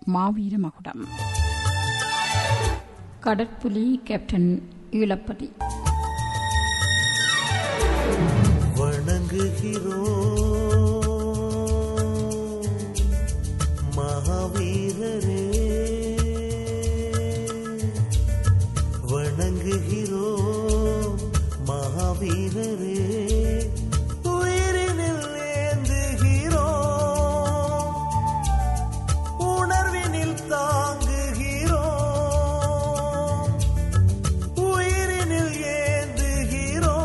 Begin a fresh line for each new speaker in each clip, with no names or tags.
மாவீர மகுடம் கடற்புலி கேப்டன் ஈழப்பதி
வணங்குகிறோம் மகாவீரரே வணங்குகிறோம் மகாவீரரே உயிரினில் ஏந்துகிறோம் உணர்வினில் தாங்குகிறோம் உயிரினில் ஏந்துகிறோம்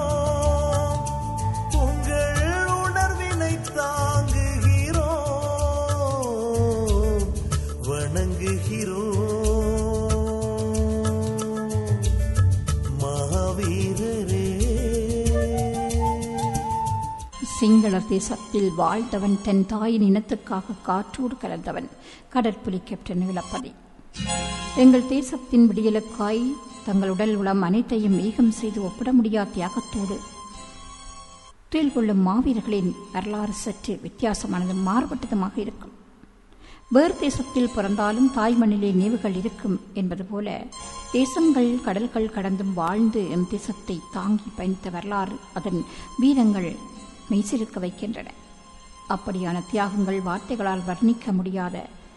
உங்கள் உணர்வினை தாங்குகிறோம் வணங்குகிறோம் மகாவீரரே
சிங்கள தேசத்தில் வாழ்ந்தவன் தன் தாயின் இனத்துக்காக காற்றோடு கலந்தவன் கடற்புலி கேப்டன் ஈழப்பதி எங்கள் தேசத்தின் விடியலுக்காய் தங்கள் உடல் உளம் அனைத்தையும் ஈகம் செய்து ஒப்பிட முடியாத தியாகத்தோடு துயில் கொள்ளும் மாவீரர்களின் வரலாறு சற்று வித்தியாசமானதும் மாறுபட்டதுமாக இருக்கும் வேறு தேசத்தில் பிறந்தாலும் தாய் மண்ணிலே நினைவுகள் இருக்கும் என்பது போல தேசங்கள் கடல்கள் கடந்தும் வாழ்ந்து எம் தேசத்தை தாங்கி பயணித்த வரலாறு அதன் வீரங்கள் மெய்சிருக்க வைக்கின்றன அப்படியான தியாகங்கள் வார்த்தைகளால் வர்ணிக்க முடியாத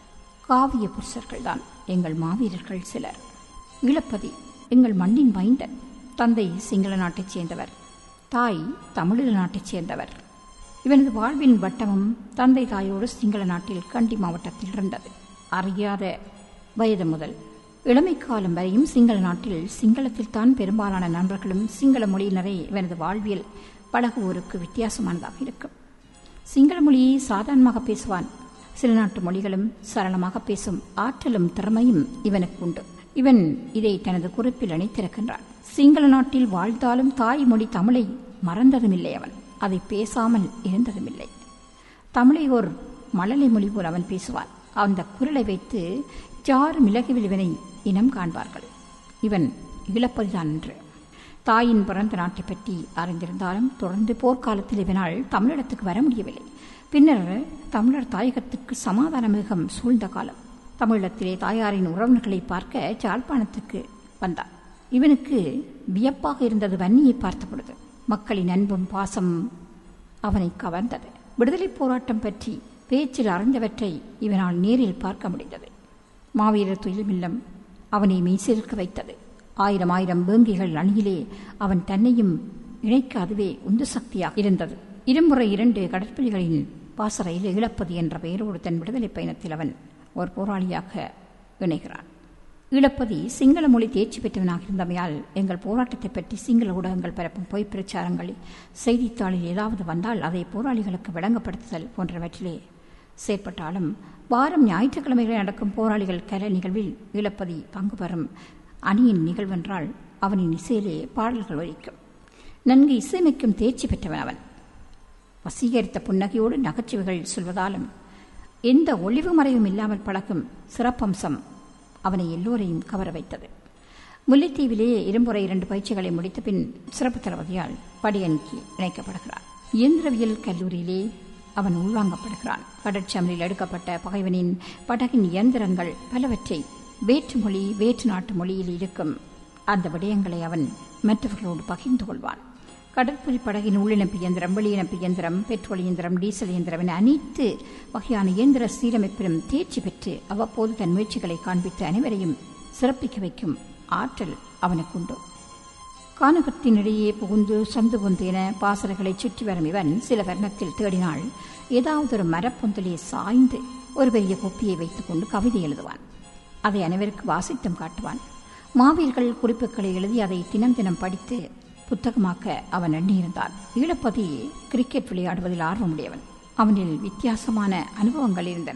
காவிய புருஷர்கள்தான் எங்கள் மாவீரர்கள் சிலர் ஈழப்பதி எங்கள் மண்ணின் மைந்தன் தந்தை சிங்கள நாட்டைச் சேர்ந்தவர் தாய் தமிழீழ நாட்டைச் சேர்ந்தவர் இவனது வாழ்வின் வட்டமும் தந்தை தாயோடு சிங்கள நாட்டில் கண்டி மாவட்டத்தில் இருந்தது அறியாத வயது முதல் இளமை காலம் வரையும் சிங்கள நாட்டில் சிங்களத்தில் தான் பெரும்பாலான நண்பர்களும் சிங்கள மொழியினரை இவனது வாழ்வியல் பழகுவோருக்கு வித்தியாசமானதாக இருக்கும் சிங்கள மொழியை சாதாரணமாக பேசுவான் சில நாட்டு மொழிகளும் சரளமாக பேசும் ஆற்றலும் திறமையும் இவனுக்கு உண்டு இவன் இதை தனது குறிப்பில் இணைத்திருக்கின்றான் சிங்கள நாட்டில் வாழ்ந்தாலும் தாய்மொழி தமிழை மறந்ததுமில்லை அவன் அதை பேசாமல் இருந்ததுமில்லை தமிழை ஒரு மழலை மொழி போல் அவன் பேசுவான் அந்த குரலை வைத்து ஜார் மிளகுவில் இவனை இனம் காண்பார்கள் இவன் இழப்பதுதான் என்று தாயின் பிறந்த நாட்டை பற்றி அறிந்திருந்தாலும் தொடர்ந்து போர்க்காலத்தில் இவனால் தமிழிடத்துக்கு வர முடியவில்லை பின்னர் தமிழர் தாயகத்துக்கு சமாதான மிகம் சூழ்ந்த காலம் தமிழகத்திலே தாயாரின் உறவினர்களை பார்க்க ஜாழ்ப்பாணத்துக்கு வந்தான் இவனுக்கு வியப்பாக இருந்தது வன்னியை பார்த்த பொழுது மக்களின் அன்பும் பாசம் அவனை கவர்ந்தது விடுதலை போராட்டம் பற்றி பேச்சில் அறிந்தவற்றை இவனால் நேரில் பார்க்க முடிந்தது மாவீரர் துயிலுமில்லம் அவனை மெய்சிருக்க வைத்தது ஆயிரம் ஆயிரம் வேங்கிகள் அணியிலே அவன் தன்னையும் இணைக்க அதுவே உந்து சக்தியாக இருந்தது இருமுறை இரண்டு கடற்புலிகளின் பாசறையில் இழப்பது என்ற பெயரோடு தன் விடுதலை பயணத்தில் அவன் ஒரு போராளியாக இணைகிறான் இழப்பதி சிங்கள மொழி தேர்ச்சி பெற்றவனாக இருந்தமையால் எங்கள் போராட்டத்தை பற்றி சிங்கள ஊடகங்கள் பரப்பும் பொய் பிரச்சாரங்களில் செய்தித்தாளில் ஏதாவது வந்தால் அதை போராளிகளுக்கு விளங்கப்படுத்துதல் போன்றவற்றிலே செயற்பட்டாலும் வாரம் ஞாயிற்றுக்கிழமைகளில் நடக்கும் போராளிகள் கல நிகழ்வில் இழப்பதி பங்கு பெறும் அணியின் நிகழ்வென்றால் அவனின் இசையிலே பாடல்கள் ஒலிக்கும் நன்கு இசையமைக்கும் தேர்ச்சி பெற்றவன் அவன் வசீகரித்த புன்னகையோடு நகைச்சுவைகள் சொல்வதாலும் எந்த ஒளிவு மறைவும் இல்லாமல் பழகும் சிறப்பம்சம் அவனை எல்லோரையும் கவர வைத்தது முல்லைத்தீவிலே இரும்புறை இரண்டு பயிற்சிகளை முடித்த பின் சிறப்பு தளபதியால் படியணிக்கு இணைக்கப்படுகிறார் இயந்திரவியல் கல்லூரியிலே அவன் உள்வாங்கப்படுகிறான் கடற்சமரில் எடுக்கப்பட்ட பகைவனின் படகின் இயந்திரங்கள் பலவற்றை வேற்று மொழி வேற்று நாட்டு மொழியில் இருக்கும் அந்த விடயங்களை அவன் மற்றவர்களோடு பகிர்ந்து கொள்வான் கடற்புலி படகின் உள்ளிணப்பு இயந்திரம் வெளியிணப்பு இயந்திரம் பெட்ரோல் இயந்திரம் டீசல் இயந்திரம் என அனைத்து வகையான இயந்திர சீரமைப்பிலும் தேர்ச்சி பெற்று அவ்வப்போது தன் முயற்சிகளை காண்பித்து அனைவரையும் சிறப்பிக்க வைக்கும் ஆற்றல் அவனுக்குண்டு கானகத்தினிடையே புகுந்து சந்து பொந்து என பாசறைகளை சுற்றி வரும் இவன் சில வர்ணத்தில் தேடினால் ஏதாவது ஒரு மரப்பொந்திலே சாய்ந்து ஒரு பெரிய கொப்பியை வைத்துக்கொண்டு கவிதை எழுதுவான் அதை அனைவருக்கு வாசித்தும் காட்டுவான் மாவீர்கள் குறிப்புகளை எழுதி அதை தினம் தினம் படித்து புத்தகமாக்க அவன் எண்ணியிருந்தான் ஈழப்பதி கிரிக்கெட் விளையாடுவதில் ஆர்வமுடையவன் அவனில் வித்தியாசமான அனுபவங்கள் இருந்தன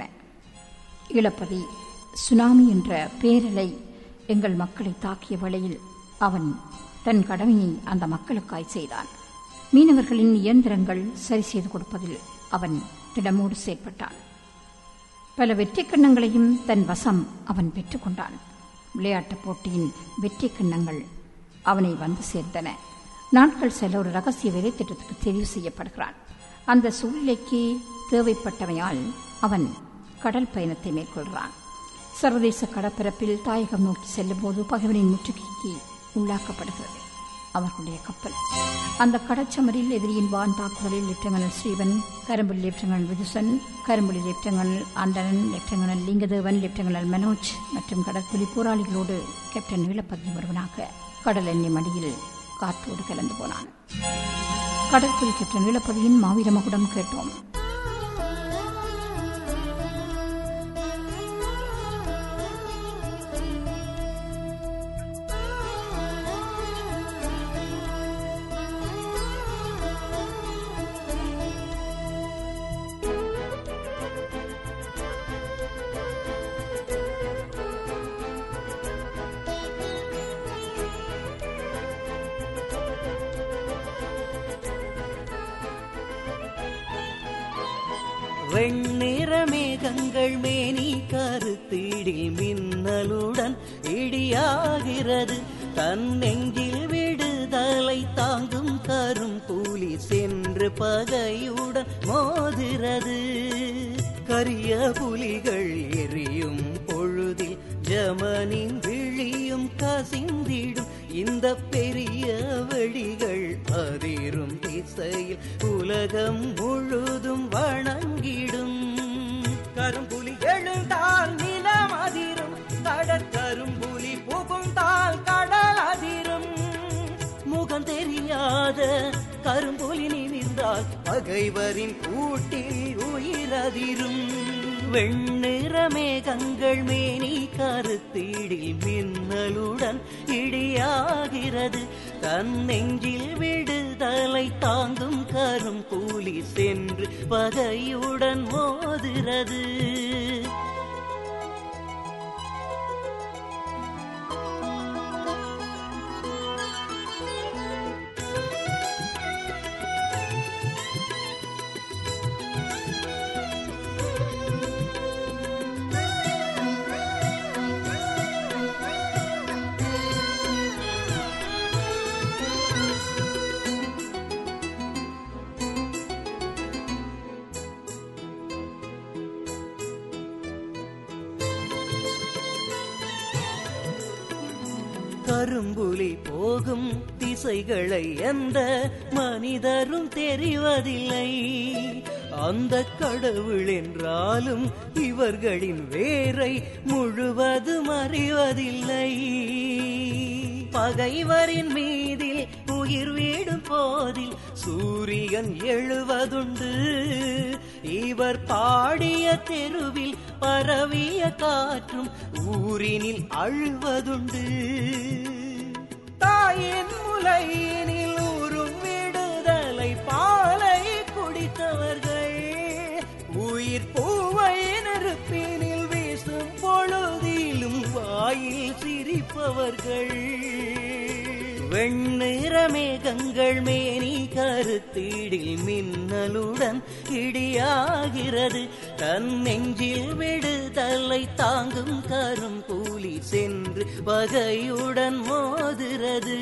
ஈழப்பதி சுனாமி என்ற பேரலை எங்கள் மக்களை தாக்கிய வேளையில் அவன் தன் கடமையை அந்த மக்களுக்காய் செய்தான் மீனவர்களின் இயந்திரங்கள் சரி செய்து கொடுப்பதில் அவன் திடமோடு செயற்பட்டான் பல வெற்றி கிண்ணங்களையும் தன் வசம் அவன் பெற்றுக்கொண்டான் விளையாட்டுப் போட்டியின் வெற்றி கிண்ணங்கள் அவனை வந்து சேர்ந்தன நாட்கள் செல்ல ஒரு ரகசிய வேலை திட்டத்துக்கு தெரிவு செய்யப்படுகிறான் அந்த சூழ்நிலைக்கு தேவைப்பட்டமையால் அவன் கடல் பயணத்தை மேற்கொள்கிறான் சர்வதேச கடற்பரப்பில் தாயகம் நோக்கி செல்லும்போது பகைவனின் முற்றுகைக்கு உள்ளாக்கப்படுகிறது அவர்களுடைய கப்பல் அந்த கடற்சமரில் எதிரியின் வான் தாக்குதலில் லெப்டினல் ஸ்ரீவன் கரும்புலி லெப்டினல் விதுசன் கரும்புலி லெப்டினல் அண்டனன் லெப்டினல் லிங்கதேவன் லெப்டினல் மனோஜ் மற்றும் கடற்புலி போராளிகளோடு கேப்டன் நீலப்பதி ஒருவனாக கடல் எண்ணெய் மடியில் காற்றோடு கலந்து போனான் கடற்புலி கேப்டன் நீலப்பதியின் மாவீர மகுடம் கேட்டோம்
வெண்ணிற மேகங்கள் மேனி கருத்தீடில் மின்னலுடன் இடியாகிறது தன் நெஞ்சில் விடுதலை தாங்கும் கரும் கூலி சென்று பகையுடன் மோதுகிறது கரிய புலிகள் எரியும் பொழுதில் ஜமனின் விழியும் கசிந்திடும் இந்த பெரிய வெடிகள் அதிரும் திசையில் உலகம் முழுதும் வணங்கிடும் கரும்புலி எழுந்தால் நிலம் அதிரும் கடற்கரும்புலி புகுந்தால் கடல் அதிரும் முகம் தெரியாத கரும்புலி நிமிர்ந்தால் பகைவரின் கூட்டில் உயிரதிரும் வெண்ணிற மேகங்கள் மேனி கருத்தீடில் மின்னலுடன் இடியாகிறது தன் நெஞ்சில் விடுதலை தாங்கும் கரும் கூலி சென்று பகையுடன் மோதுகிறது கரும்புலி போகும் திசைகளை எந்த மனிதரும் தெரிவதில்லை அந்த கடவுள் என்றாலும் இவர்களின் வேரை முழுவதும் அறிவதில்லை பகைவரின் மீதில் உயிர் வீடும் போதில் சூரியன் எழுவதுண்டு இவர் பாடிய தெருவில் பரவிய காற்றும் ஊரினில் அழுவதுண்டு தாயின் முலையினில் ஊறும் விடுதலை பாலை குடித்தவர்கள் உயிர் பூவை நெருப்பினில் வீசும் பொழுதிலும் வாயில் சிரிப்பவர்கள் வெண்ணிற மேகங்கள் மேனி கருத்தீடில் மின்னலுடன் இடியாகிறது தன் நெஞ்சில் விடுதலை தாங்கும் கரும் கூலி சென்று பகையுடன் மோதுகிறது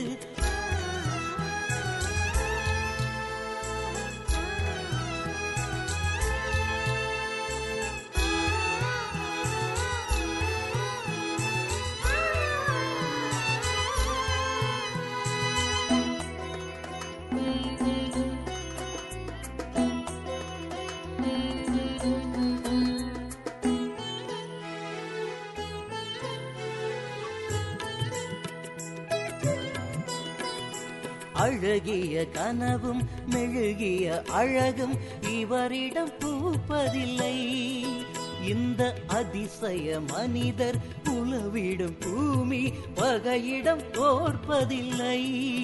அழகிய கனவும் மெழுகிய அழகும் இவரிடம் பூப்பதில்லை இந்த அதிசய மனிதர் உலவிடும் பூமி பகையிடம் தோற்பதில்லை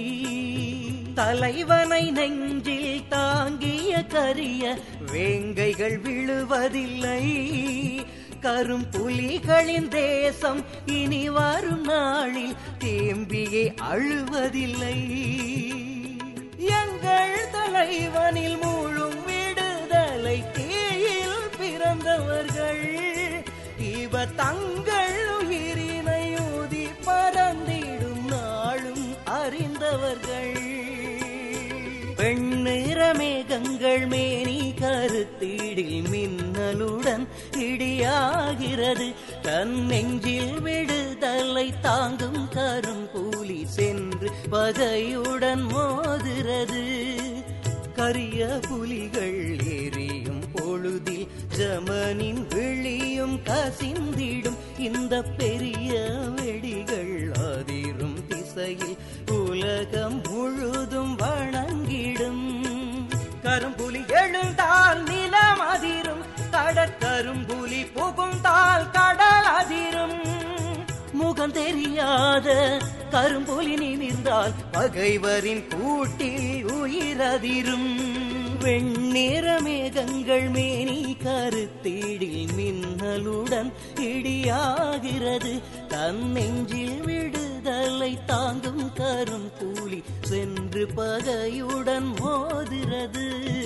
தலைவனை நெஞ்சில் தாங்கிய கரிய வேங்கைகள் விழுவதில்லை கரும் புலிகளின் தேசம் இனி வரும் நாளில் தேம்பியே அழுவதில்லை எங்கள் தலைவனில் மூழும் விடுதலை தீயில் பிறந்தவர்கள் இவர் தங்கள் உயிரினை ஊதி பறந்திடும் நாளும் அறிந்தவர்கள் பெண்ணிற மேகங்கள் மேனி கருத்தீடில் மின்னலுடன் இடிய இடியாகிறது தன் நெஞ்சில் விடுதலை தாங்கும் கரும்பூலி சென்று பகையுடன் மோதுறது கரிய புலிகள் எரியும் பொழுதில் ஜமனின் விழியும் கசிந்திடும் இந்த பெரிய வெடிகள் அதிரும் திசையில் உலகம் முழுதும் வணங்கிடும் கரும்புலி எழுந்தால் நிலம் அதிரும் கடற்கரும்புலி புகுந்தால் கடல் அதிரும் முகம் தெரியாத கரும்புலி நிமிர்ந்தால் பகைவரின் கூட்டில் உயிரதிரும் வெண்ணிற மேகங்கள் மேனி கருத்தீடில் மின்னலுடன் இடியாகிறது தன் நெஞ்சில் விடுதலை தாங்கும் கரும் கூலி சென்று பகையுடன் மோதுகிறது